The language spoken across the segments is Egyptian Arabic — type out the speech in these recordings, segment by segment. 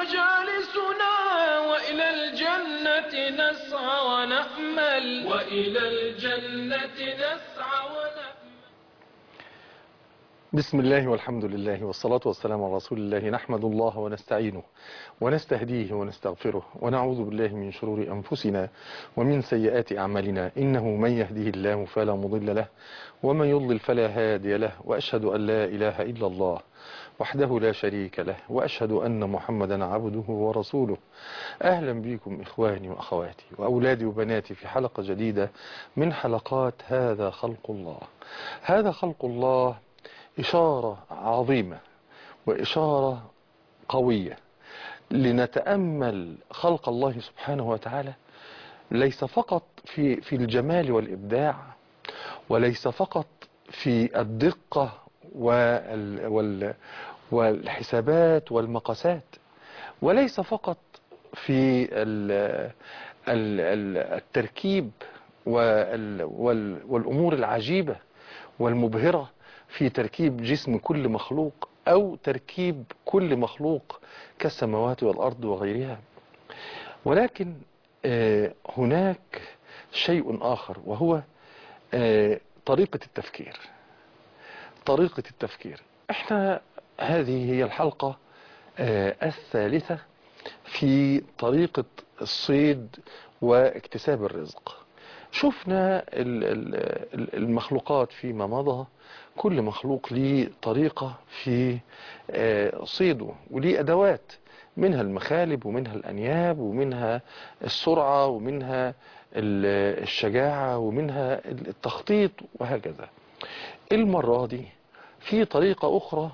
مجالسنا وإلى الجنة نسعى ونأمل وإلى الجنة نسعى ونأمل بسم الله والحمد لله والصلاة والسلام على رسول الله نحمد الله ونستعينه ونستهديه ونستغفره ونعوذ بالله من شرور أنفسنا ومن سيئات أعمالنا إنه من يهده الله فلا مضل له ومن يضلل فلا هادي له وأشهد أن لا إله إلا الله وحده لا شريك له وأشهد أن محمدا عبده ورسوله أهلا بكم إخواني وأخواتي وأولادي وبناتي في حلقة جديدة من حلقات هذا خلق الله هذا خلق الله إشارة عظيمة وإشارة قوية لنتأمل خلق الله سبحانه وتعالى ليس فقط في في الجمال والإبداع وليس فقط في الدقة وال وال والحسابات والمقاسات وليس فقط في ال ال ال التركيب وال وال والأمور العجيبة والمبهرة في تركيب جسم كل مخلوق أو تركيب كل مخلوق كالسماوات والأرض وغيرها ولكن هناك شيء آخر وهو طريقة التفكير طريقة التفكير احنا هذه هي الحلقة الثالثة في طريقة الصيد واكتساب الرزق شفنا المخلوقات فيما مضى كل مخلوق ليه طريقة في صيده وليه أدوات منها المخالب ومنها الأنياب ومنها السرعة ومنها الشجاعة ومنها التخطيط وهكذا المرة دي في طريقة أخرى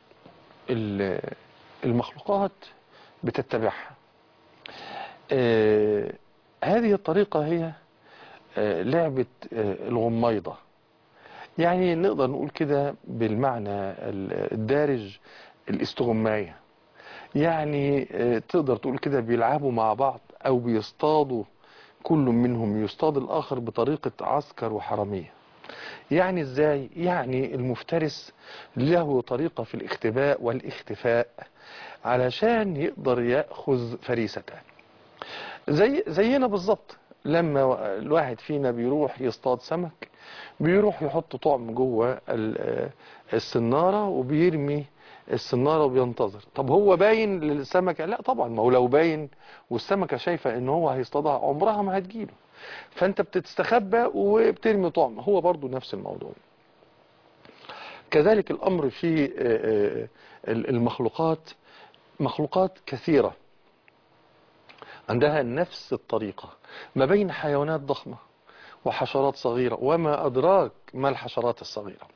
المخلوقات بتتبعها هذه الطريقة هي لعبة الغميضة يعني نقدر نقول كده بالمعنى الدارج الاستغماية يعني تقدر تقول كده بيلعبوا مع بعض او بيصطادوا كل منهم يصطاد الاخر بطريقة عسكر وحرامية يعني ازاي يعني المفترس له طريقة في الاختباء والاختفاء علشان يقدر يأخذ فريسته زي زينا بالظبط لما الواحد فينا بيروح يصطاد سمك بيروح يحط طعم جوه السنارة وبيرمي السنارة وبينتظر طب هو باين للسمكة لا طبعا ما هو لو باين والسمكة شايفة ان هو هيصطادها عمرها ما هتجيله فانت بتستخبى وبترمي طعم هو برضو نفس الموضوع كذلك الامر في المخلوقات مخلوقات كثيرة عندها نفس الطريقة ما بين حيوانات ضخمة وحشرات صغيرة وما أدراك ما الحشرات الصغيرة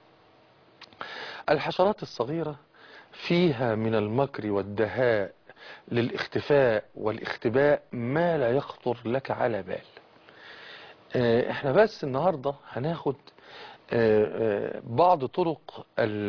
الحشرات الصغيرة فيها من المكر والدهاء للاختفاء والاختباء ما لا يخطر لك على بال احنا بس النهاردة هناخد بعض طرق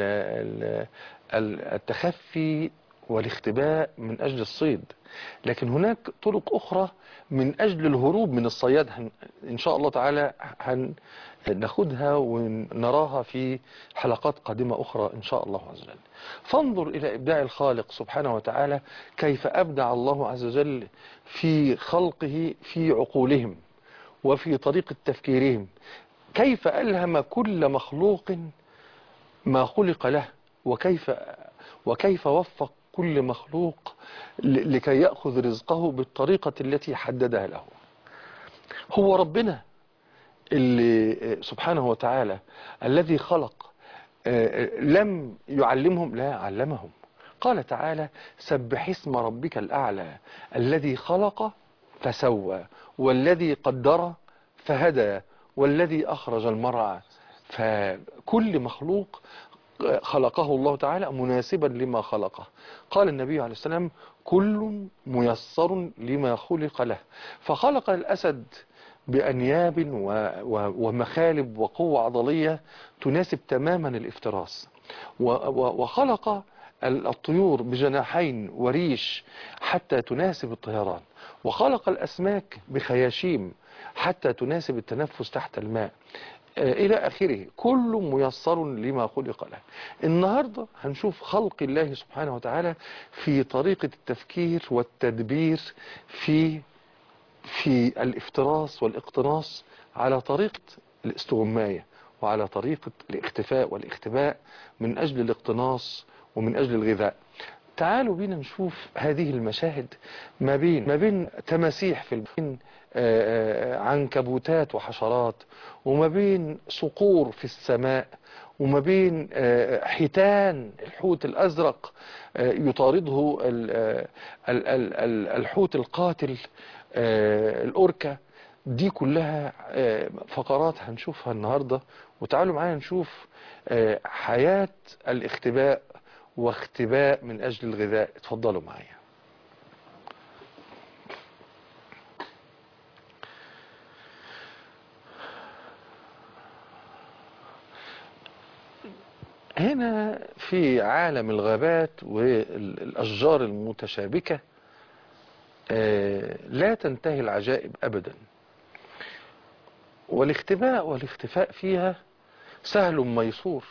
التخفي والاختباء من أجل الصيد لكن هناك طرق أخرى من أجل الهروب من الصياد هن إن شاء الله تعالى هناخدها ونراها في حلقات قادمة أخرى إن شاء الله عز وجل فانظر إلى إبداع الخالق سبحانه وتعالى كيف أبدع الله عز وجل في خلقه في عقولهم وفي طريقة تفكيرهم كيف ألهم كل مخلوق ما خلق له وكيف وكيف وفق كل مخلوق لكي يأخذ رزقه بالطريقة التي حددها له هو ربنا اللي سبحانه وتعالى الذي خلق لم يعلمهم لا علمهم قال تعالى سبح اسم ربك الأعلى الذي خلق فسوى والذي قدر فهدى والذي أخرج المرعى فكل مخلوق خلقه الله تعالى مناسبا لما خلقه قال النبي عليه السلام كل ميسر لما خلق له فخلق الأسد بأنياب ومخالب وقوة عضلية تناسب تماما الافتراس وخلق الطيور بجناحين وريش حتى تناسب الطيران وخلق الأسماك بخياشيم حتى تناسب التنفس تحت الماء آه، إلى آخره كل ميسر لما خلق له النهاردة هنشوف خلق الله سبحانه وتعالى في طريقة التفكير والتدبير في في الافتراس والاقتناص على طريقة الاستغماية وعلى طريقة الاختفاء والاختباء من أجل الاقتناص ومن أجل الغذاء تعالوا بينا نشوف هذه المشاهد ما بين ما بين تماسيح في البين عنكبوتات وحشرات وما بين صقور في السماء وما بين آه، حيتان الحوت الأزرق آه، يطارده ال- آه، ال- ال- ال- الحوت القاتل آه، الأوركا دي كلها آه، فقرات هنشوفها النهاردة وتعالوا معايا نشوف آه، حياة الاختباء واختباء من أجل الغذاء اتفضلوا معايا هنا في عالم الغابات والأشجار المتشابكة آه، لا تنتهي العجائب أبدا والاختباء والاختفاء فيها سهل ميسور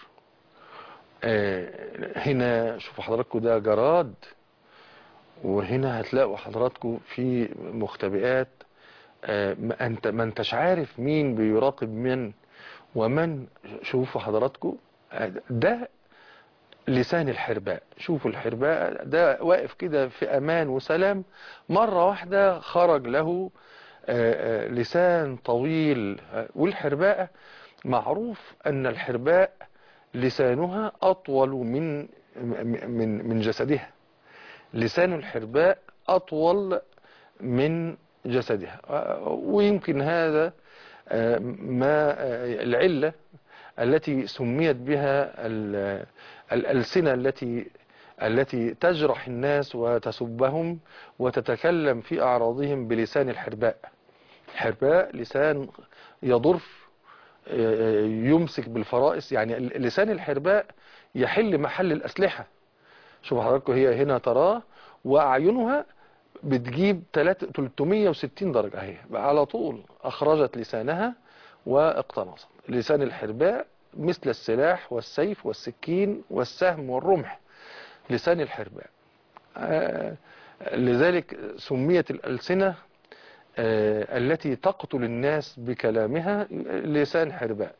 آه، هنا شوفوا حضراتكم ده جراد وهنا هتلاقوا حضراتكم في مختبئات آه، ما انت ما انتش عارف مين بيراقب من ومن شوفوا حضراتكم آه، ده لسان الحرباء شوفوا الحرباء ده واقف كده في امان وسلام مرة واحدة خرج له آه، آه، لسان طويل آه، والحرباء معروف ان الحرباء لسانها اطول من من من جسدها لسان الحرباء اطول من جسدها آه، ويمكن هذا آه، ما آه، العلة التي سميت بها ال- الألسنة التي التي تجرح الناس وتسبهم وتتكلم في أعراضهم بلسان الحرباء الحرباء لسان يضر آه، يمسك بالفرائس يعني ال- لسان الحرباء يحل محل الأسلحة شوف حضراتكم هي هنا تراه وأعينها بتجيب تلات- 360 درجة اهي على طول أخرجت لسانها واقتنصت لسان الحرباء مثل السلاح والسيف والسكين والسهم والرمح لسان الحرباء آه، لذلك سميت الألسنة آه، التي تقتل الناس بكلامها لسان حرباء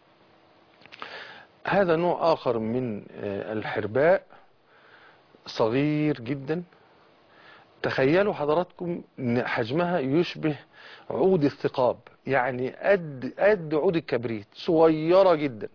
هذا نوع آخر من آه، الحرباء صغير جدا تخيلوا حضراتكم ان حجمها يشبه عود الثقاب يعني قد قد عود الكبريت صغيرة جدا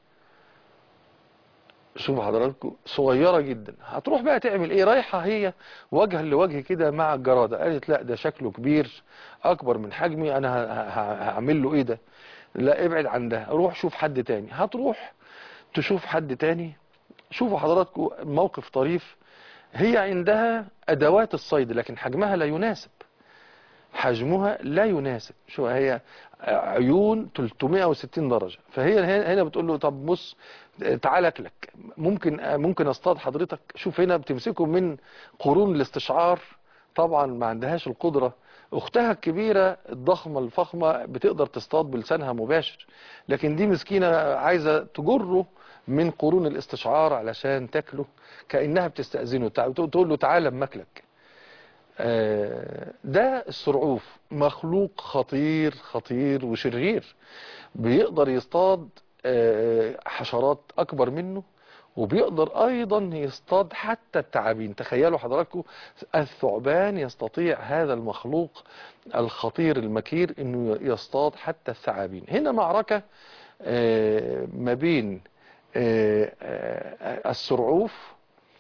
شوفوا حضراتكم صغيرة جدا هتروح بقى تعمل ايه رايحة هي وجها لوجه كده مع الجرادة قالت لا ده شكله كبير اكبر من حجمي انا ه- ه- هعمل له ايه ده لا ابعد عن ده روح شوف حد تاني هتروح تشوف حد تاني شوفوا حضراتكم موقف طريف هي عندها ادوات الصيد لكن حجمها لا يناسب حجمها لا يناسب شو هي عيون 360 درجة فهي هنا هنا بتقول له طب بص تعال اكلك ممكن ممكن اصطاد حضرتك شوف هنا بتمسكه من قرون الاستشعار طبعا ما عندهاش القدرة اختها الكبيرة الضخمة الفخمة بتقدر تصطاد بلسانها مباشر لكن دي مسكينة عايزة تجره من قرون الاستشعار علشان تاكله كأنها بتستأذنه تع- تقول له تعالى اما اكلك آه، ده السرعوف مخلوق خطير خطير وشرير بيقدر يصطاد آه، حشرات أكبر منه وبيقدر أيضا يصطاد حتى التعابين تخيلوا حضراتكم الثعبان يستطيع هذا المخلوق الخطير المكير أنه يصطاد حتى الثعابين هنا معركة آه، ما بين آه، آه، السرعوف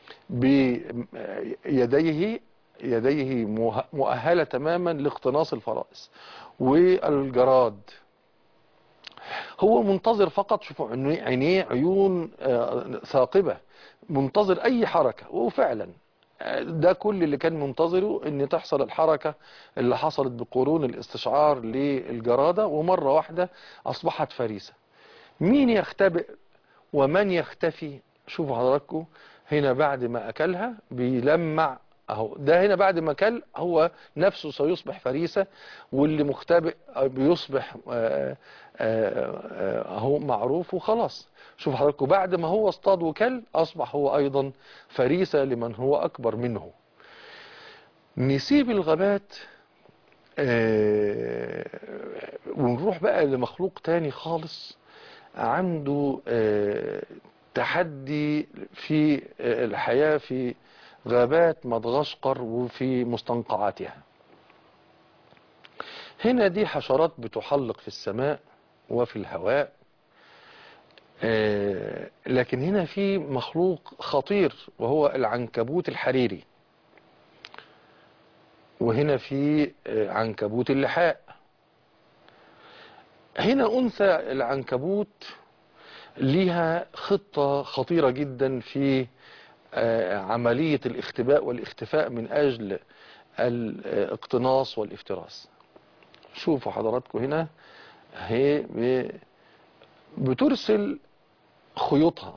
بيديه يديه مه- مؤهلة تماما لاقتناص الفرائس والجراد هو منتظر فقط شوفوا عينيه- عينيه عيون آه، ثاقبة منتظر أي حركة وفعلا آه، ده كل اللي كان منتظره ان تحصل الحركة اللي حصلت بقرون الاستشعار للجرادة ومرة واحدة أصبحت فريسة مين يختبئ ومن يختفي شوفوا حضراتكم هنا بعد ما أكلها بيلمع اهو ده هنا بعد ما كل هو نفسه سيصبح فريسة واللي مختبئ بيصبح آه، آه، آه، اهو معروف وخلاص شوف حضراتكم بعد ما هو اصطاد وكل اصبح هو ايضا فريسة لمن هو اكبر منه نسيب الغابات آه، ونروح بقى لمخلوق تاني خالص عنده آه، تحدي في آه، الحياة في غابات مدغشقر وفي مستنقعاتها هنا دي حشرات بتحلق في السماء وفي الهواء آه، لكن هنا في مخلوق خطير وهو العنكبوت الحريري وهنا في آه، عنكبوت اللحاء هنا أنثى العنكبوت ليها خطة خطيرة جدا في آه، عملية الاختباء والاختفاء من أجل الاقتناص والافتراس شوفوا حضراتكم هنا هي ب- بترسل خيوطها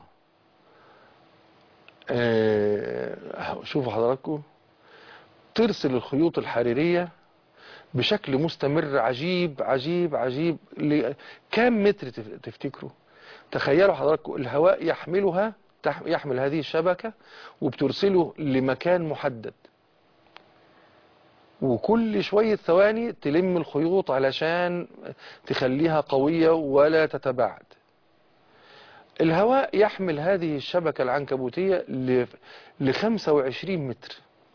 آه، شوفوا حضراتكم ترسل الخيوط الحريرية بشكل مستمر عجيب عجيب عجيب ل- كام متر تف- تفتكروا تخيلوا حضراتكم الهواء يحملها تح- يحمل هذه الشبكة وبترسله لمكان محدد وكل شوية ثواني تلم الخيوط علشان تخليها قوية ولا تتباعد الهواء يحمل هذه الشبكة العنكبوتية ل 25 متر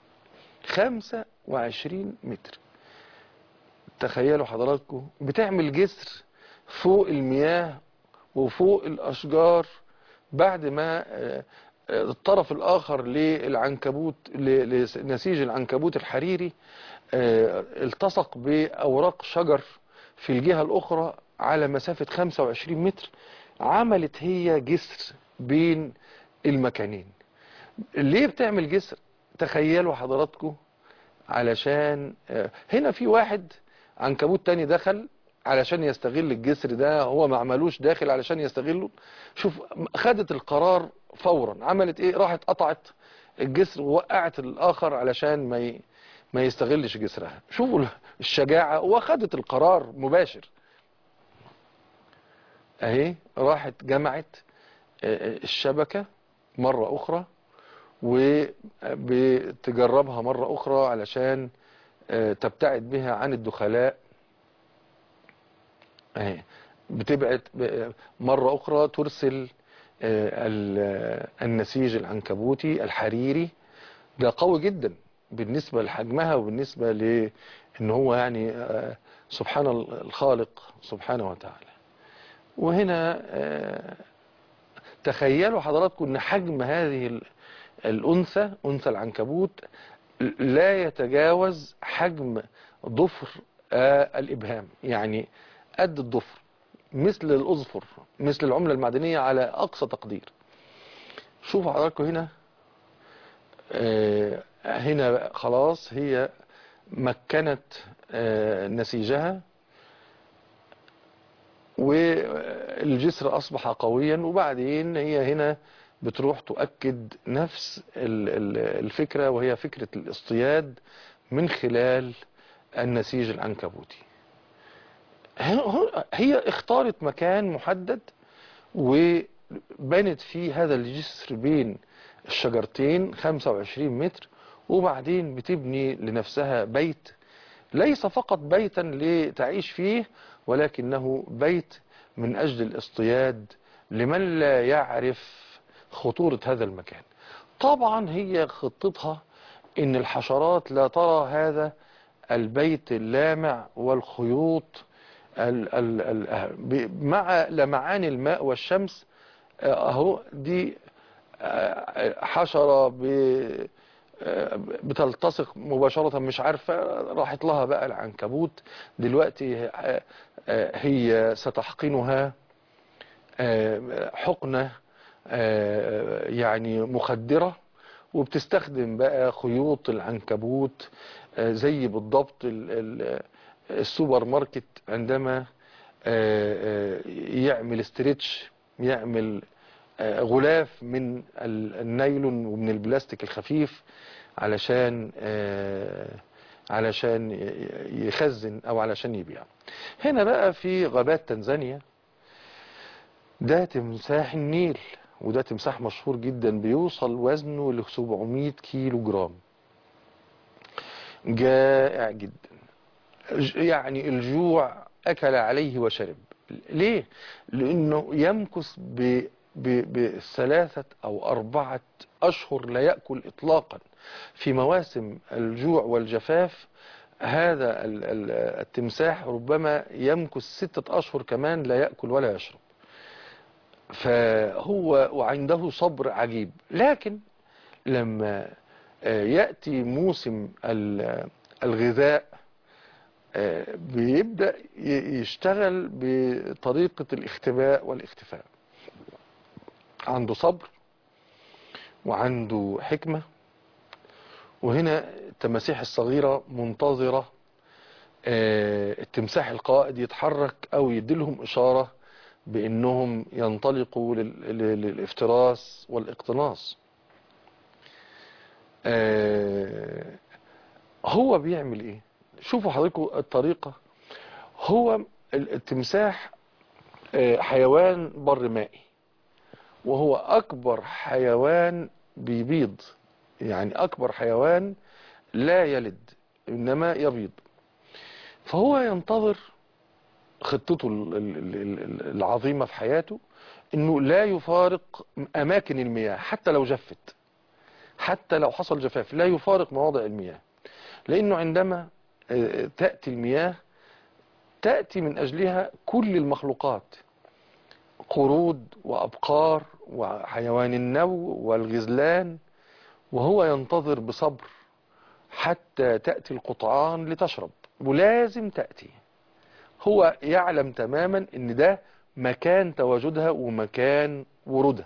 25 متر تخيلوا حضراتكم بتعمل جسر فوق المياه وفوق الأشجار بعد ما آه، آه، الطرف الآخر للعنكبوت ل- لنسيج العنكبوت الحريري آه، التصق بأوراق شجر في الجهة الأخرى على مسافة 25 متر عملت هي جسر بين المكانين ليه بتعمل جسر تخيلوا حضراتكم علشان آه، هنا في واحد عنكبوت تاني دخل علشان يستغل الجسر ده هو ما عملوش داخل علشان يستغله شوف خدت القرار فورا عملت ايه راحت قطعت الجسر ووقعت الاخر علشان ما ي... ما يستغلش جسرها شوفوا الشجاعة وخدت القرار مباشر اهي راحت جمعت آه، الشبكة مرة اخرى وبتجربها مرة أخرى علشان آه، تبتعد بها عن الدخلاء اهي بتبعد ب- مرة أخرى ترسل آه، ال- النسيج العنكبوتي الحريري ده قوي جدا بالنسبة لحجمها وبالنسبة لأن هو يعني آه، سبحان الخالق سبحانه وتعالى وهنا آه، تخيلوا حضراتكم ان حجم هذه ال- الأنثى أنثى العنكبوت لا يتجاوز حجم ضفر آه، الإبهام يعني قد الضفر مثل الأظفر مثل العملة المعدنية على أقصى تقدير شوفوا حضراتكم هنا آه، هنا خلاص هي مكنت آه، نسيجها والجسر أصبح قويا وبعدين هي هنا بتروح تؤكد نفس ال- ال- الفكرة وهي فكرة الاصطياد من خلال النسيج العنكبوتي هي- هي اختارت مكان محدد وبنت فيه هذا الجسر بين الشجرتين 25 متر وبعدين بتبني لنفسها بيت ليس فقط بيتا لتعيش فيه ولكنه بيت من أجل الاصطياد لمن لا يعرف خطورة هذا المكان طبعا هي خطتها ان الحشرات لا ترى هذا البيت اللامع والخيوط ال ال ال ب- مع لمعان الماء والشمس آه، اهو دي آه، حشرة ب- آه، بتلتصق مباشرة مش عارفة راحت لها بقى العنكبوت دلوقتي آه، آه، هي ستحقنها آه، حقنة آه، يعني مخدرة وبتستخدم بقى خيوط العنكبوت آه، زي بالضبط ال- ال- السوبر ماركت عندما آه، آه، يعمل استريتش يعمل آه، غلاف من ال- النايلون ومن البلاستيك الخفيف علشان آه، علشان ي- يخزن او علشان يبيع هنا بقى في غابات تنزانيا ده تمساح النيل وده تمساح مشهور جدا بيوصل وزنه ل 700 كيلو جرام جائع جدا ج- يعني الجوع أكل عليه وشرب ليه؟ لأنه يمكث ب ب- بثلاثة أو أربعة أشهر لا يأكل إطلاقا في مواسم الجوع والجفاف هذا ال- ال- التمساح ربما يمكث ستة أشهر كمان لا يأكل ولا يشرب فهو وعنده صبر عجيب لكن لما آه، يأتي موسم ال- الغذاء آه، بيبدأ ي- يشتغل بطريقة الاختباء والاختفاء عنده صبر وعنده حكمة وهنا التماسيح الصغيرة منتظرة آه، التمساح القائد يتحرك أو يديلهم إشارة بأنهم ينطلقوا لل- لل- للافتراس والاقتناص آه، هو بيعمل ايه شوفوا حضراتكم الطريقة هو ال- التمساح آه، حيوان بر مائي وهو اكبر حيوان بيبيض يعني اكبر حيوان لا يلد انما يبيض فهو ينتظر خطته ال- ال- ال- ال- العظيمة في حياته انه لا يفارق اماكن المياه حتى لو جفت حتى لو حصل جفاف لا يفارق مواضع المياه لأنه عندما آه، تأتي المياه تأتي من أجلها كل المخلوقات قرود وأبقار وحيوان النو والغزلان وهو ينتظر بصبر حتى تأتي القطعان لتشرب ولازم تأتي هو يعلم تماما ان ده مكان تواجدها ومكان ورودها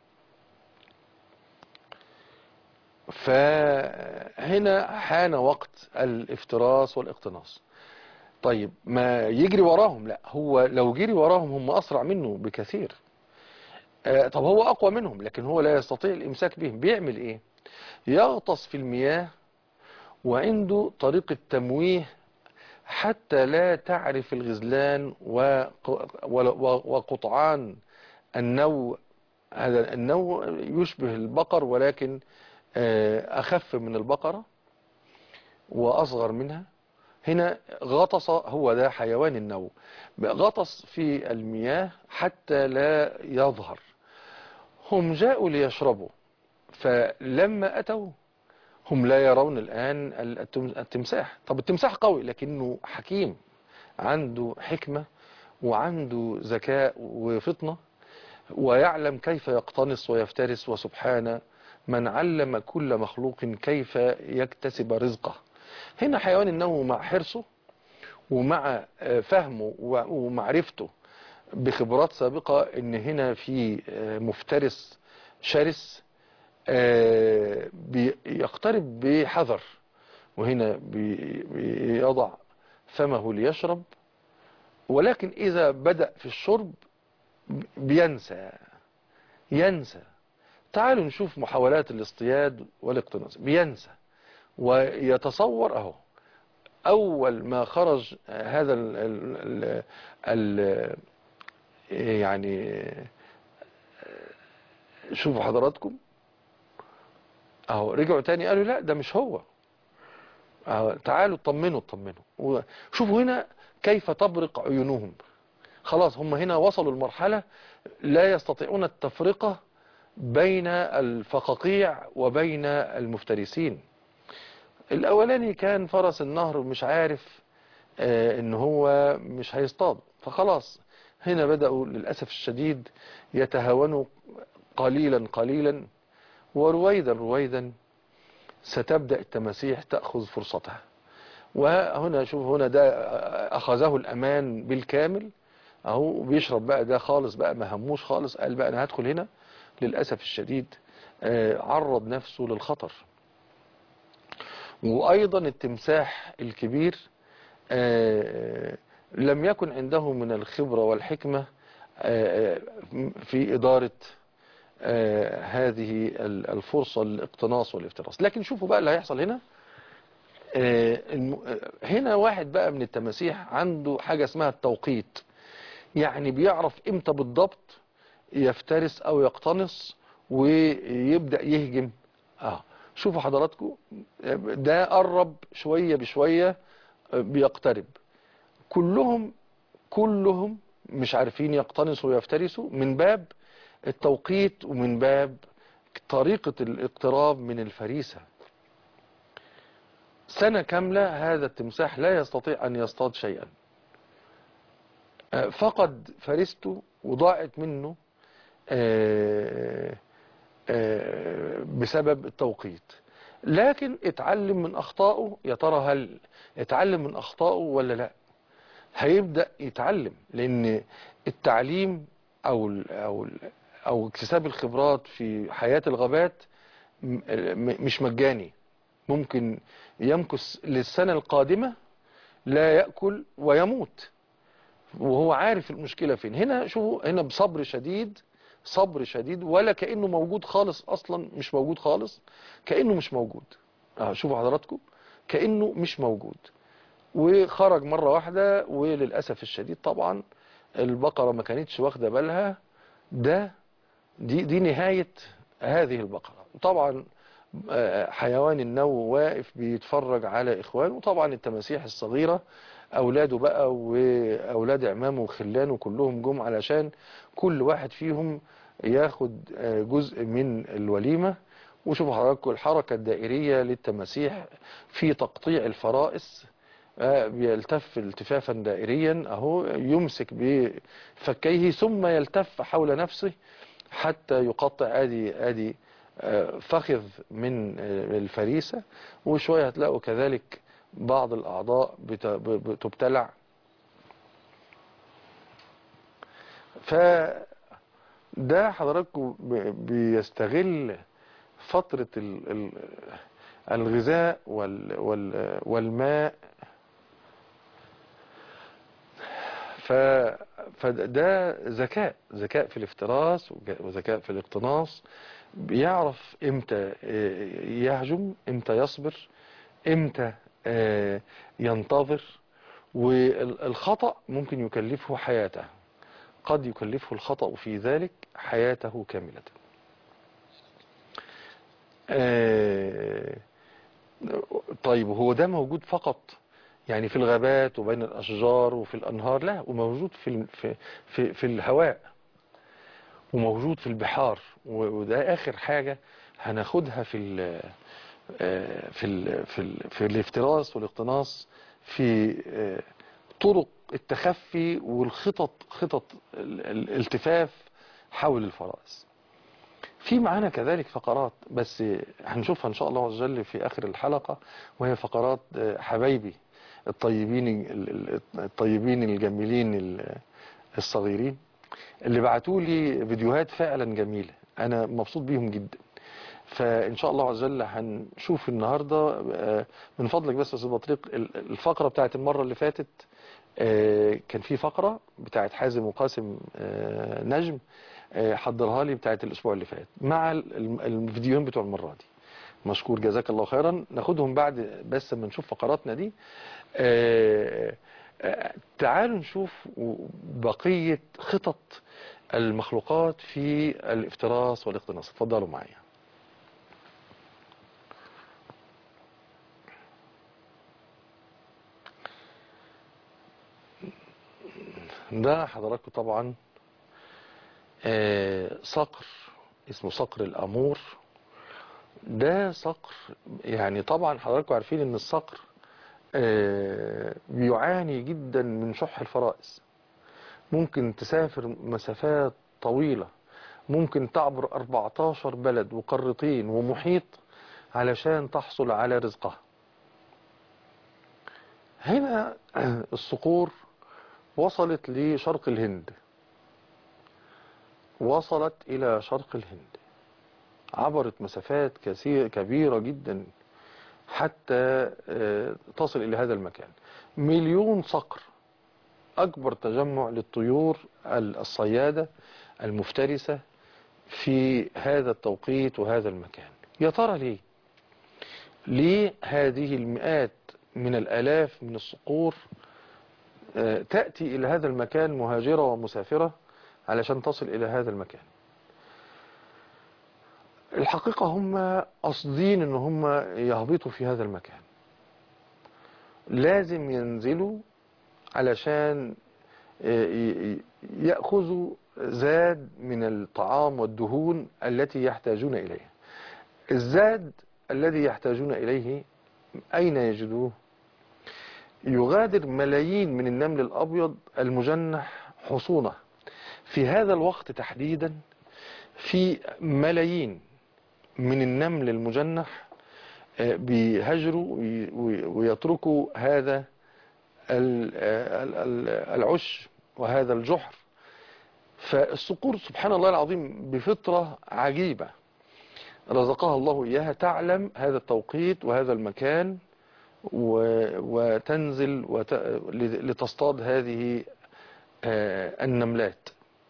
فهنا حان وقت الافتراس والاقتناص طيب ما يجري وراهم لا هو لو جري وراهم هم أسرع منه بكثير آه، طب هو أقوى منهم لكن هو لا يستطيع الإمساك بهم بيعمل إيه يغطس في المياه وعنده طريقة تمويه حتى لا تعرف الغزلان وق- و- وقطعان النو هذا النو يشبه البقر ولكن آه، أخف من البقرة وأصغر منها هنا غطس هو ده حيوان النو غطس في المياه حتى لا يظهر هم جاءوا ليشربوا فلما أتوا هم لا يرون الآن التم- التمساح طب التمساح قوي لكنه حكيم عنده حكمة وعنده ذكاء وفطنة ويعلم كيف يقتنص ويفترس وسبحان من علم كل مخلوق كيف يكتسب رزقه هنا حيوان النوم مع حرصه ومع آه، فهمه و- ومعرفته بخبرات سابقة ان هنا في آه، مفترس شرس آه، بيقترب بحذر وهنا بي- بيضع فمه ليشرب ولكن إذا بدأ في الشرب بينسى ينسى تعالوا نشوف محاولات الاصطياد والاقتناص بينسى ويتصور اهو اول ما خرج هذا ال ال ال يعني شوفوا حضراتكم اهو رجعوا تاني قالوا لا ده مش هو أهو تعالوا اطمنوا اطمنوا شوفوا هنا كيف تبرق عيونهم خلاص هم هنا وصلوا المرحلة لا يستطيعون التفرقة بين الفقاقيع وبين المفترسين الاولاني كان فرس النهر مش عارف آه ان هو مش هيصطاد فخلاص هنا بدأوا للأسف الشديد يتهاونوا قليلا قليلا ورويدا رويدا ستبدأ التماسيح تأخذ فرصتها وهنا شوف هنا ده أخذه الأمان بالكامل أهو بيشرب بقى ده خالص بقى ما هموش خالص قال بقى أنا هدخل هنا للأسف الشديد آه عرض نفسه للخطر وأيضا التمساح الكبير آه لم يكن عنده من الخبرة والحكمة آه في إدارة آه هذه ال- الفرصة للاقتناص والافتراس لكن شوفوا بقى اللي هيحصل هنا آه الم- آه، هنا واحد بقى من التماسيح عنده حاجة اسمها التوقيت يعني بيعرف امتى بالضبط يفترس او يقتنص ويبدأ يهجم اه شوفوا حضراتكم ده قرب شوية بشوية آه، بيقترب كلهم كلهم مش عارفين يقتنصوا ويفترسوا من باب التوقيت ومن باب طريقة الاقتراب من الفريسة سنة كاملة هذا التمساح لا يستطيع أن يصطاد شيئا آه، فقد فريسته وضاعت منه آه، آه، بسبب التوقيت لكن اتعلم من أخطائه يا ترى هل اتعلم من أخطائه ولا لا هيبدأ يتعلم لأن التعليم أو ال أو ال أو اكتساب الخبرات في حياة الغابات م- م- مش مجاني ممكن يمكث للسنة القادمة لا يأكل ويموت وهو عارف المشكلة فين هنا شوفوا هنا بصبر شديد صبر شديد ولا كأنه موجود خالص أصلا مش موجود خالص كأنه مش موجود اه شوفوا حضراتكم كأنه مش موجود وخرج مرة واحدة وللأسف الشديد طبعا البقرة ما كانتش واخدة بالها ده دي, دي نهاية هذه البقرة طبعا آه، حيوان النو واقف بيتفرج على إخوانه وطبعا التماسيح الصغيرة أولاده بقى وأولاد عمامه وخلانه كلهم جم علشان كل واحد فيهم ياخد آه، جزء من الوليمة وشوفوا حضراتكم الحركة الدائرية للتماسيح في تقطيع الفرائس آه، بيلتف التفافا دائريا اهو يمسك بفكيه ثم يلتف حول نفسه حتى يقطع ادي ادي آه، فخذ من آه، الفريسة وشوية هتلاقوا كذلك بعض الأعضاء بت- ب- بتبتلع فده حضراتكم ب- بيستغل فترة ال- ال- الغذاء وال وال والماء ف فده ذكاء ذكاء في الافتراس وج- وذكاء في الاقتناص بيعرف امتى آه، يهجم امتى يصبر امتى آه، ينتظر والخطأ ممكن يكلفه حياته قد يكلفه الخطأ في ذلك حياته كاملة آه، طيب هو ده موجود فقط يعني في الغابات وبين الأشجار وفي الأنهار لا وموجود في ال- في في, في الهواء وموجود في البحار و- وده آخر حاجة هناخدها في ال آه، في ال في ال في الافتراس والاقتناص في آه، طرق التخفي والخطط خطط ال- ال- الالتفاف حول الفرائس في معانا كذلك فقرات بس هنشوفها ان شاء الله عز وجل في اخر الحلقة وهي فقرات آه، حبايبي الطيبين ال- ال- الطيبين الجميلين ال- الصغيرين اللي بعتوا لي فيديوهات فعلا جميلة انا مبسوط بيهم جدا فان شاء الله عز وجل هنشوف النهاردة آه، من فضلك بس يا استاذ بطريق ال- الفقرة بتاعت المرة اللي فاتت آه، كان في فقرة بتاعت حازم وقاسم آه، نجم آه، حضرها لي بتاعت الاسبوع اللي فات مع ال- ال- الفيديوهين بتوع المرة دي مشكور جزاك الله خيرا ناخدهم بعد بس لما نشوف فقراتنا دي آه، آه، تعالوا نشوف بقية خطط المخلوقات في الافتراس والاقتناص اتفضلوا معايا ده حضراتكم طبعا آه، صقر اسمه صقر الأمور ده صقر يعني طبعا حضراتكم عارفين ان الصقر آه، بيعاني جدا من شح الفرائس ممكن تسافر مسافات طويلة ممكن تعبر 14 بلد وقارتين ومحيط علشان تحصل على رزقها هنا الصقور وصلت لشرق الهند وصلت إلى شرق الهند عبرت مسافات كثير كبيرة جدا حتى آه، تصل إلى هذا المكان مليون صقر أكبر تجمع للطيور الصيادة المفترسة في هذا التوقيت وهذا المكان يا ترى ليه ليه هذه المئات من الآلاف من الصقور آه، تأتي إلى هذا المكان مهاجرة ومسافرة علشان تصل إلى هذا المكان الحقيقة هم قاصدين ان هم يهبطوا في هذا المكان لازم ينزلوا علشان آه، ي- ي- يأخذوا زاد من الطعام والدهون التي يحتاجون إليها الزاد الذي يحتاجون إليه أين يجدوه يغادر ملايين من النمل الأبيض المجنح حصونه في هذا الوقت تحديدا في ملايين من النمل المجنح آه، بيهاجروا وي- وي- ويتركوا هذا ال- ال- ال- العش وهذا الجحر فالصقور سبحان الله العظيم بفطرة عجيبة رزقها الله إياها تعلم هذا التوقيت وهذا المكان و- وتنزل وت... لتصطاد هذه آه، النملات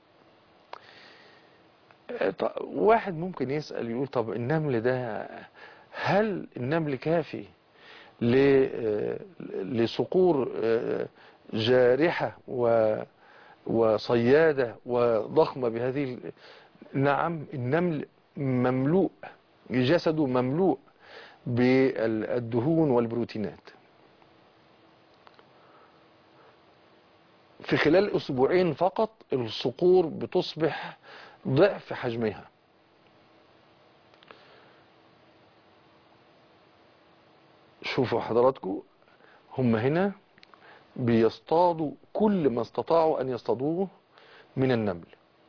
آه، ط- واحد ممكن يسأل يقول طب النمل ده هل النمل كافي ل... آه، لصقور آه، جارحة و... وصيادة وضخمة بهذه ال- نعم النمل مملوء جسده مملوء بالدهون والبروتينات في خلال أسبوعين فقط الصقور بتصبح ضعف حجمها شوفوا حضراتكم هم هنا بيصطادوا كل ما استطاعوا أن يصطادوه من النمل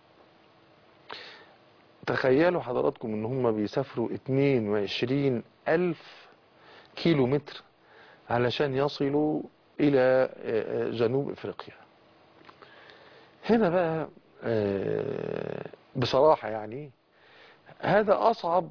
تخيلوا حضراتكم ان هم بيسافروا 22 ألف كيلو متر علشان يصلوا إلى آه، جنوب إفريقيا هنا بقى آه، بصراحة يعني هذا أصعب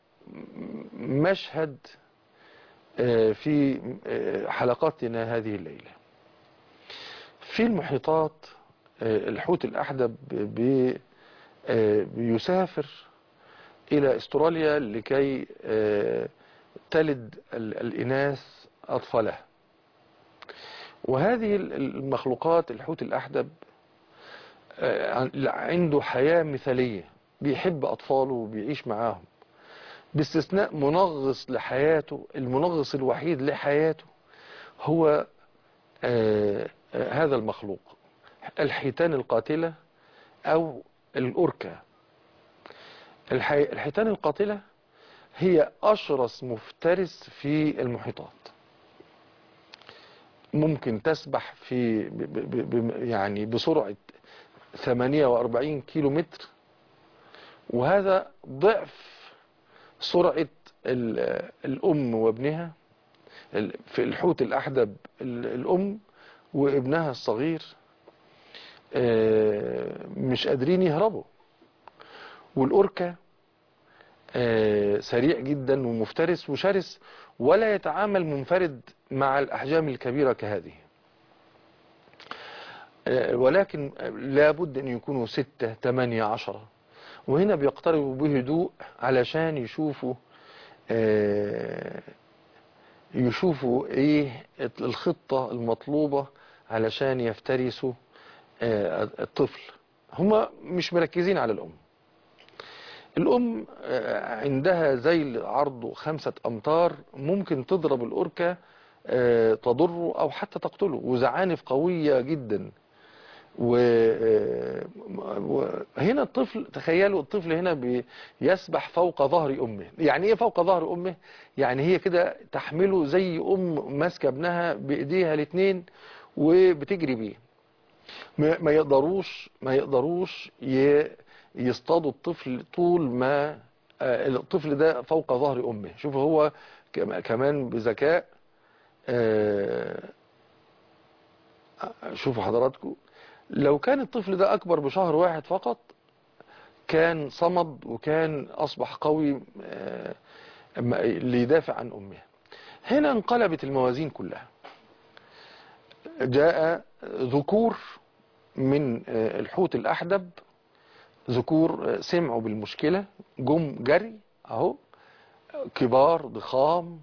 مشهد آه، في آه، حلقاتنا هذه الليلة في المحيطات آه، الحوت الأحدب بي- آه، بيسافر إلى استراليا لكي آه، تلد ال- الإناث أطفالها وهذه ال- المخلوقات الحوت الأحدب آه، عن- عنده حياة مثالية بيحب أطفاله وبيعيش معاهم باستثناء منغص لحياته المنغص الوحيد لحياته هو آه، آه، هذا المخلوق الحيتان القاتلة أو الأوركا الحي... الحيتان القاتلة هي أشرس مفترس في المحيطات ممكن تسبح في ب... ب... ب... يعني بسرعة 48 كيلو متر وهذا ضعف سرعة ال... الأم وابنها ال- في الحوت الأحدب ال- الأم وابنها الصغير آه، مش قادرين يهربوا والأوركا آه، سريع جدا ومفترس وشرس ولا يتعامل منفرد مع الأحجام الكبيرة كهذه آه، ولكن لابد أن يكونوا ستة تمانية عشرة وهنا بيقتربوا بهدوء علشان يشوفوا آه، يشوفوا ايه الخطة المطلوبة علشان يفترسوا آه، الطفل هما مش مركزين على الأم الأم آه، عندها زيل عرضه خمسة أمتار ممكن تضرب الأوركا آه، تضره أو حتى تقتله وزعانف قوية جدا وهنا الطفل تخيلوا الطفل هنا بيسبح فوق ظهر أمه يعني إيه فوق ظهر أمه يعني هي كده تحمله زي أم ماسكة ابنها بإيديها الاثنين وبتجري بيه ما ما يقدروش ما يقدروش ي- يصطادوا الطفل طول ما آه، الطفل ده فوق ظهر أمه شوف هو كم- كمان بذكاء آه، شوفوا حضراتكم لو كان الطفل ده أكبر بشهر واحد فقط كان صمد وكان أصبح قوي آه، م- ليدافع عن أمه هنا انقلبت الموازين كلها جاء ذكور من آه، الحوت الأحدب ذكور سمعوا بالمشكلة جم جري اهو كبار ضخام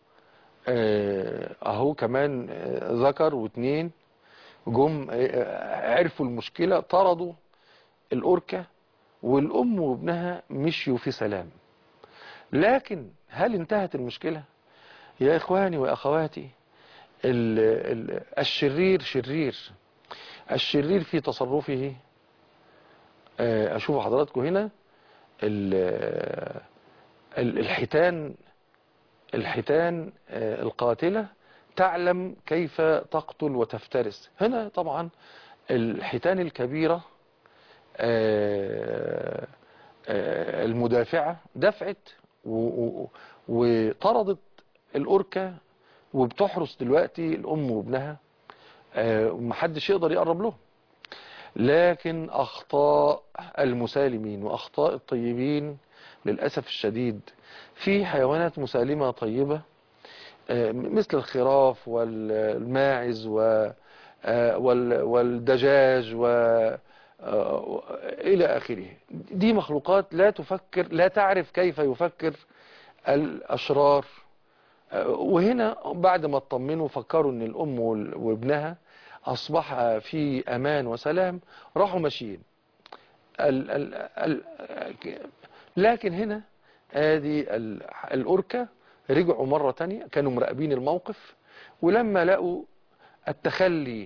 اهو كمان ذكر واثنين جم عرفوا المشكلة طردوا الأوركة والأم وابنها مشيوا في سلام لكن هل انتهت المشكلة يا إخواني وأخواتي ال ال الشرير شرير الشرير في تصرفه أشوف حضراتكم هنا الحيتان الحيتان القاتلة تعلم كيف تقتل وتفترس هنا طبعا الحيتان الكبيرة المدافعة دفعت وطردت الأوركة وبتحرس دلوقتي الأم وابنها ومحدش يقدر يقرب لهم لكن أخطاء المسالمين وأخطاء الطيبين للأسف الشديد في حيوانات مسالمة طيبة مثل الخراف والماعز والدجاج و إلى آخره دي مخلوقات لا تفكر لا تعرف كيف يفكر الأشرار وهنا بعد ما اطمنوا فكروا ان الأم وابنها أصبح في أمان وسلام راحوا ماشيين ال ال ال لكن هنا ادي الأوركة رجعوا مرة تانية كانوا مراقبين الموقف ولما لقوا التخلي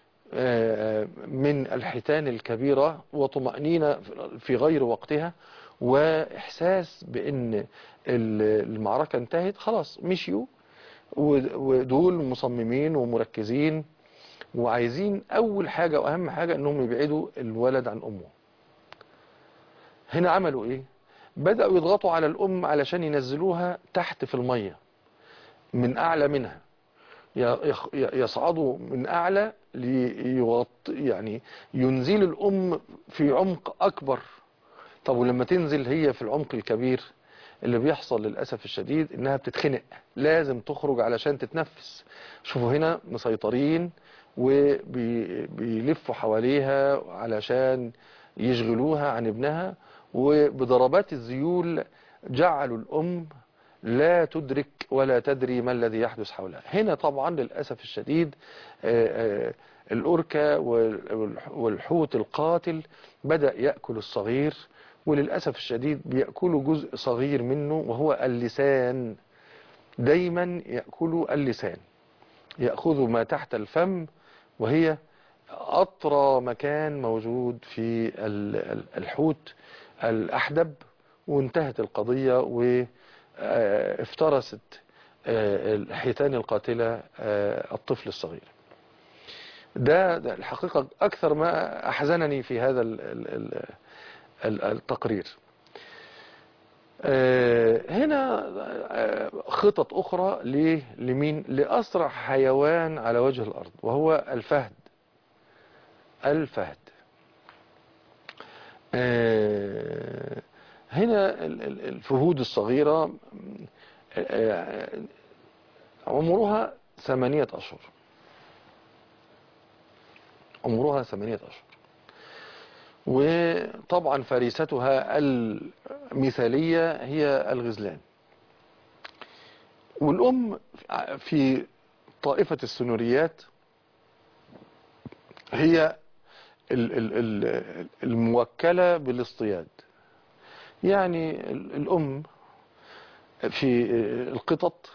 من الحيتان الكبيرة وطمأنينة في غير وقتها وإحساس بأن المعركة انتهت خلاص مشيوا ودول مصممين ومركزين وعايزين أول حاجة وأهم حاجة أنهم يبعدوا الولد عن أمه هنا عملوا إيه بدأوا يضغطوا على الأم علشان ينزلوها تحت في المية من أعلى منها يصعدوا من أعلى ليغط يعني ينزل الأم في عمق أكبر طب ولما تنزل هي في العمق الكبير اللي بيحصل للأسف الشديد إنها بتتخنق لازم تخرج علشان تتنفس شوفوا هنا مسيطرين وبيلفوا حواليها علشان يشغلوها عن ابنها وبضربات الذيول جعلوا الأم لا تدرك ولا تدري ما الذي يحدث حولها هنا طبعا للأسف الشديد الأوركا والحوت القاتل بدأ يأكل الصغير وللأسف الشديد بيأكلوا جزء صغير منه وهو اللسان دايما يأكلوا اللسان يأخذوا ما تحت الفم وهي أطرى مكان موجود في الحوت الأحدب وانتهت القضية وافترست الحيتان القاتلة الطفل الصغير ده, ده الحقيقة أكثر ما أحزنني في هذا التقرير هنا خطط أخرى لمين لأسرع حيوان على وجه الأرض وهو الفهد الفهد هنا الفهود الصغيرة عمرها ثمانية أشهر عمرها ثمانية أشهر وطبعا فريستها المثالية هي الغزلان والأم في طائفة السنوريات هي الموكلة بالاصطياد يعني الأم في القطط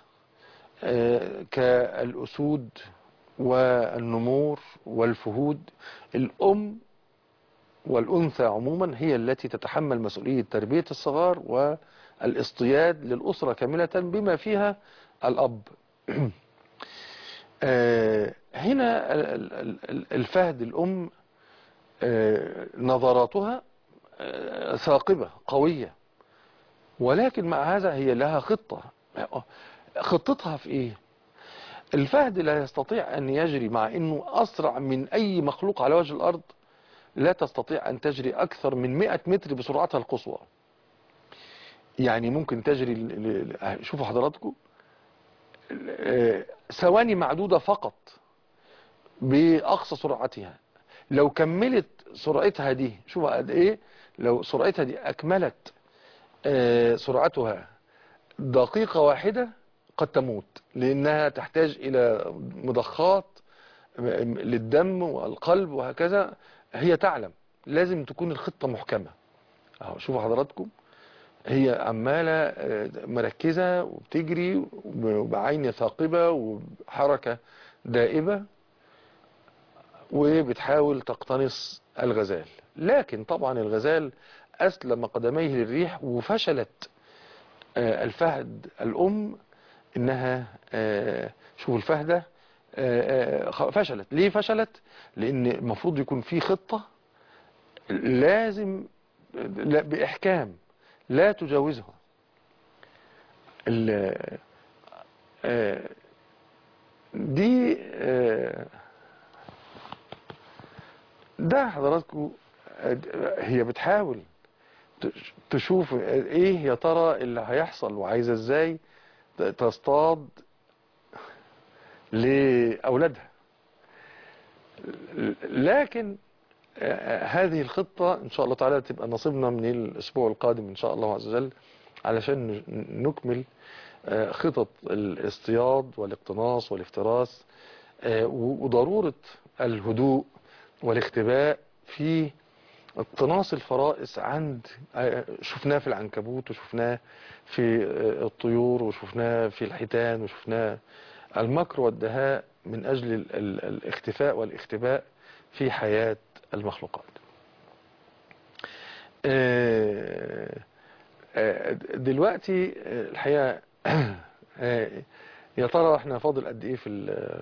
كالأسود والنمور والفهود الأم والأنثى عموما هي التي تتحمل مسؤولية تربية الصغار والاصطياد للأسرة كاملة بما فيها الأب هنا الفهد الأم نظراتها ثاقبة قوية ولكن مع هذا هي لها خطة خطتها في ايه الفهد لا يستطيع ان يجري مع انه اسرع من اي مخلوق على وجه الارض لا تستطيع ان تجري اكثر من 100 متر بسرعتها القصوى يعني ممكن تجري شوفوا حضراتكم ثواني معدودة فقط بأقصى سرعتها لو كملت سرعتها دي شوفوا قد ايه لو سرعتها دي أكملت آه، سرعتها دقيقة واحدة قد تموت لأنها تحتاج إلى مضخات للدم والقلب وهكذا هي تعلم لازم تكون الخطة محكمة اهو شوفوا حضراتكم هي عمالة آه، مركزة وبتجري وبعين ثاقبة وحركة دائبة وبتحاول تقتنص الغزال لكن طبعا الغزال أسلم قدميه للريح وفشلت آه، الفهد الأم إنها آه، شوفوا الفهدة آه، آه، خ- فشلت ليه فشلت لأن المفروض يكون في خطة لازم لا- بإحكام لا تجاوزها ال- آه، دي آه، ده حضراتكم آه، هي بتحاول تش- تشوف ايه يا ترى اللي هيحصل وعايزه ازاي ت- تصطاد لأولادها لكن آه، هذه الخطة إن شاء الله تعالى تبقى نصيبنا من الأسبوع القادم إن شاء الله عز وجل علشان ن- نكمل آه، خطط الاصطياد والاقتناص والافتراس آه، و- وضرورة الهدوء والاختباء في اقتناص الفرائس عند آه، شفناه في العنكبوت وشفناه في آه، الطيور وشفناه في الحيتان وشفناه المكر والدهاء من أجل ال- ال- الاختفاء والاختباء في حياة المخلوقات آه، آه، دلوقتي آه، الحقيقة آه، يا ترى احنا فاضل قد ايه في ال-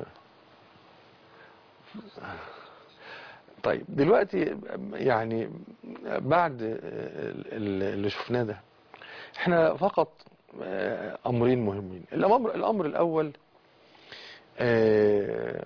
طيب دلوقتي يعني بعد ال- اللي شفناه ده احنا فقط آه، امرين مهمين الامر الامر الاول آه،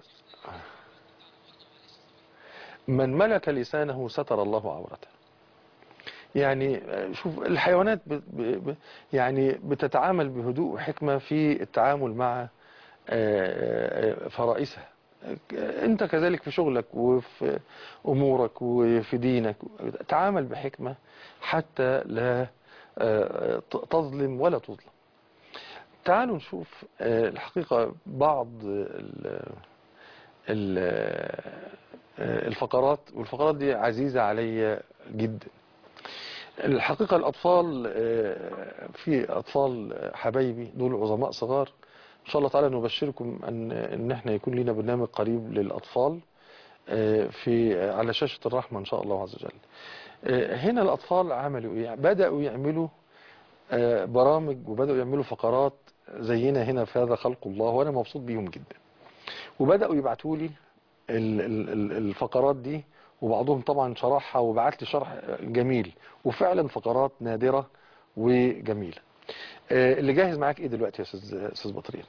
من ملك لسانه ستر الله عورته يعني آه، شوف الحيوانات ب- ب- ب- يعني بتتعامل بهدوء وحكمة في التعامل مع آه، آه، فرائسها انت كذلك في شغلك وفي امورك وفي دينك تعامل بحكمة حتى لا آه، ت- تظلم ولا تظلم تعالوا نشوف آه، الحقيقة بعض ال- ال- آه، الفقرات والفقرات دي عزيزة علي جدا الحقيقة الأطفال آه، في أطفال حبايبي دول عظماء صغار إن شاء الله تعالى نبشركم أن إن إحنا يكون لنا برنامج قريب للأطفال آه، في على شاشة الرحمة إن شاء الله عز وجل آه، هنا الأطفال عملوا إيه بدأوا يعملوا آه، برامج وبدأوا يعملوا فقرات زينا هنا في هذا خلق الله وأنا مبسوط بيهم جدا وبدأوا يبعتوا لي ال- ال- ال- الفقرات دي وبعضهم طبعا شرحها وبعت لي شرح جميل وفعلا فقرات نادرة وجميلة آه، اللي جاهز معاك ايه دلوقتي يا استاذ استاذ بطريق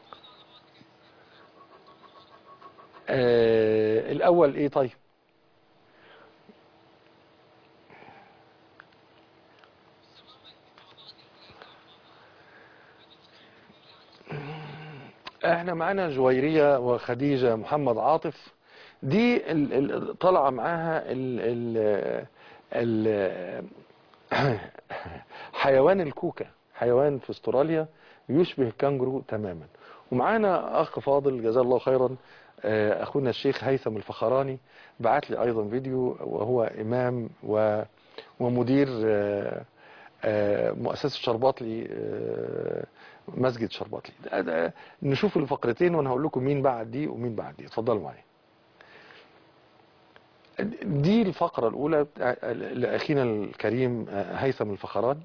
آه، الاول ايه طيب احنا معانا جويرية وخديجة محمد عاطف دي ال- ال- طالعه معاها ال ال ال حيوان الكوكا حيوان في استراليا يشبه الكانجرو تماما ومعانا اخ فاضل جزاه الله خيرا آه، اخونا الشيخ هيثم الفخراني بعت لي ايضا فيديو وهو امام و ومدير آه، آه، مؤسسة شرباطلي آه، مسجد شرباطلي ده- ده- نشوف الفقرتين وانا هقول لكم مين بعد دي ومين بعد دي اتفضلوا معايا دي الفقرة الأولى بتاع- لأخينا الكريم آه، هيثم الفخراني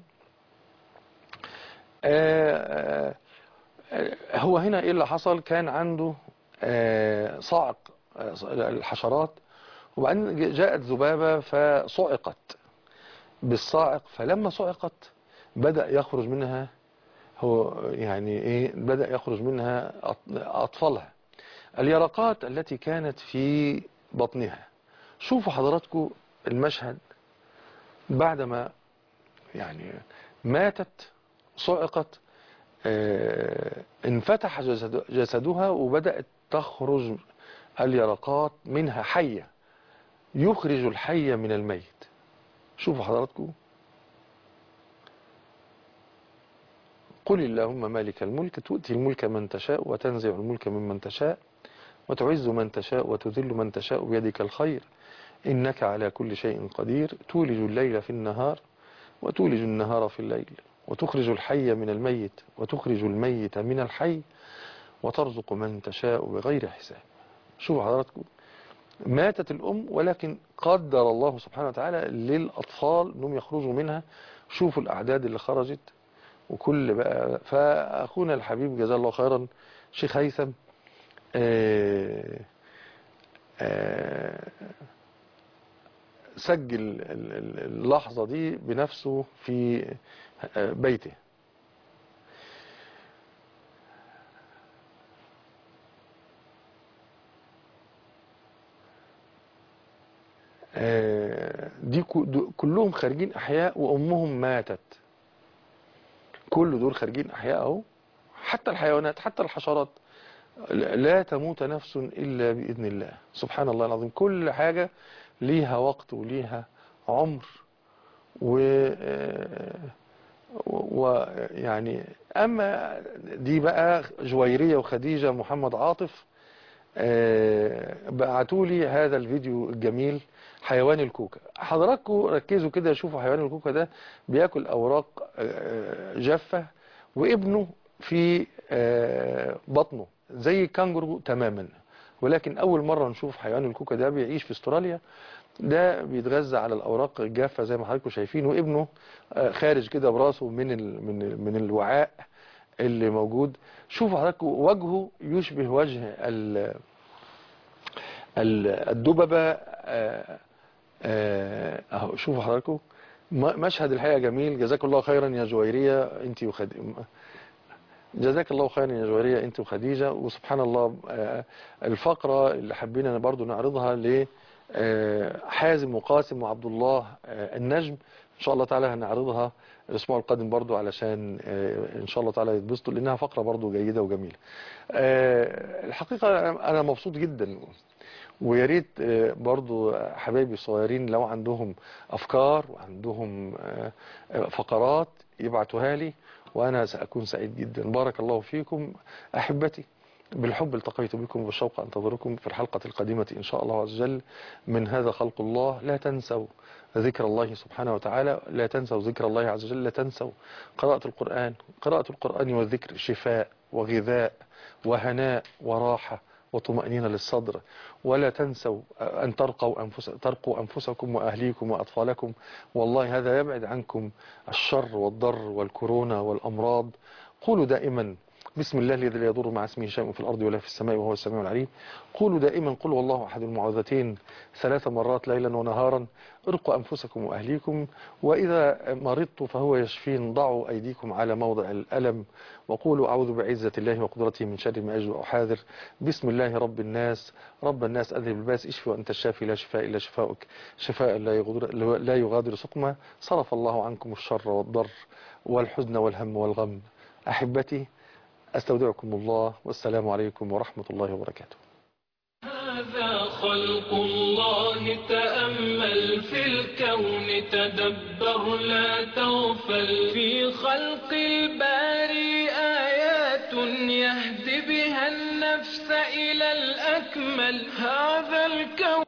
آه، آه، هو هنا إيه اللي حصل كان عنده آه، صعق آه، الحشرات وبعدين جاءت ذبابة فصعقت بالصاعق فلما صعقت بدأ يخرج منها هو يعني ايه بدأ يخرج منها أط- أطفالها اليرقات التي كانت في بطنها شوفوا حضراتكم المشهد بعدما يعني ماتت صعقت آه، انفتح جسد- جسدها وبدأت تخرج اليرقات منها حية يخرج الحي من الميت شوفوا حضراتكم قل اللهم مالك الملك تؤتي الملك من تشاء وتنزع الملك ممن تشاء وتعز من تشاء وتذل من تشاء بيدك الخير إنك على كل شيء قدير تولج الليل في النهار وتولج النهار في الليل وتخرج الحي من الميت وتخرج الميت من الحي وترزق من تشاء بغير حساب شوفوا حضراتكم ماتت الأم ولكن قدر الله سبحانه وتعالى للأطفال أنهم يخرجوا منها شوفوا الأعداد اللي خرجت وكل بقى فأخونا الحبيب جزاه الله خيرا شيخ هيثم آه آه سجل ال- ال- اللحظة دي بنفسه في آه، بيته آه، دي كو- دو- كلهم خارجين أحياء وأمهم ماتت كل دول خارجين أحياء أهو حتى الحيوانات حتى الحشرات لا تموت نفس إلا بإذن الله سبحان الله العظيم كل حاجة ليها وقت وليها عمر و ويعني أما دي بقى جويرية وخديجة محمد عاطف بعتوا لي هذا الفيديو الجميل حيوان الكوكا حضراتكم ركزوا كده شوفوا حيوان الكوكا ده بياكل أوراق آه، جافة وابنه في آه، بطنه زي الكانجرو تماما ولكن أول مرة نشوف حيوان الكوكا ده بيعيش في استراليا ده بيتغذى على الأوراق الجافة زي ما حضراتكم شايفين وابنه آه، خارج كده براسه من ال من ال من الوعاء اللي موجود شوفوا حضراتكم وجهه يشبه وجه ال ال- الدببة آه، آه، اهو شوفوا حضراتكم م- مشهد الحقيقة جميل جزاك الله خيرا يا جويرية انت وخد... جزاك الله خيرا يا جويرية انت وخديجة وسبحان الله آه، الفقرة اللي حبينا برضو نعرضها ل آه، حازم وقاسم وعبد الله آه، النجم ان شاء الله تعالى هنعرضها الاسبوع القادم برضو علشان آه، ان شاء الله تعالى يتبسطوا لانها فقرة برضو جيدة وجميلة آه، الحقيقة انا مبسوط جدا ويا ريت آه، برضو حبايبي الصغيرين لو عندهم افكار وعندهم آه، آه، فقرات يبعتوها لي وانا ساكون سعيد جدا بارك الله فيكم احبتي بالحب التقيت بكم والشوق انتظركم في الحلقة القادمة ان شاء الله عز وجل من هذا خلق الله لا تنسوا ذكر الله سبحانه وتعالى لا تنسوا ذكر الله عز وجل لا تنسوا قراءة القرآن قراءة القرآن والذكر شفاء وغذاء وهناء وراحة وطمأنينة للصدر ولا تنسوا أن ترقوا, أنفس ترقوا أنفسكم وأهليكم وأطفالكم والله هذا يبعد عنكم الشر والضر والكورونا والأمراض قولوا دائما بسم الله الذي لا يضر مع اسمه شيء في الأرض ولا في السماء وهو السميع العليم قولوا دائما قل والله أحد المعوذتين ثلاث مرات ليلا ونهارا ارقوا أنفسكم وأهليكم وإذا مرضت فهو يشفين ضعوا أيديكم على موضع الألم وقولوا أعوذ بعزة الله وقدرته من شر ما أجد وأحاذر بسم الله رب الناس رب الناس أذهب الباس اشفي وأنت الشافي لا شفاء إلا شفاؤك شفاء لا يغادر, لا يغادر سقما صرف الله عنكم الشر والضر والحزن والهم والغم أحبتي أستودعكم الله والسلام عليكم ورحمة الله وبركاته هذا خلق الله تأمل في الكون تدبر لا تغفل في خلق الباري آيات يهدي بها النفس إلى الأكمل هذا الكون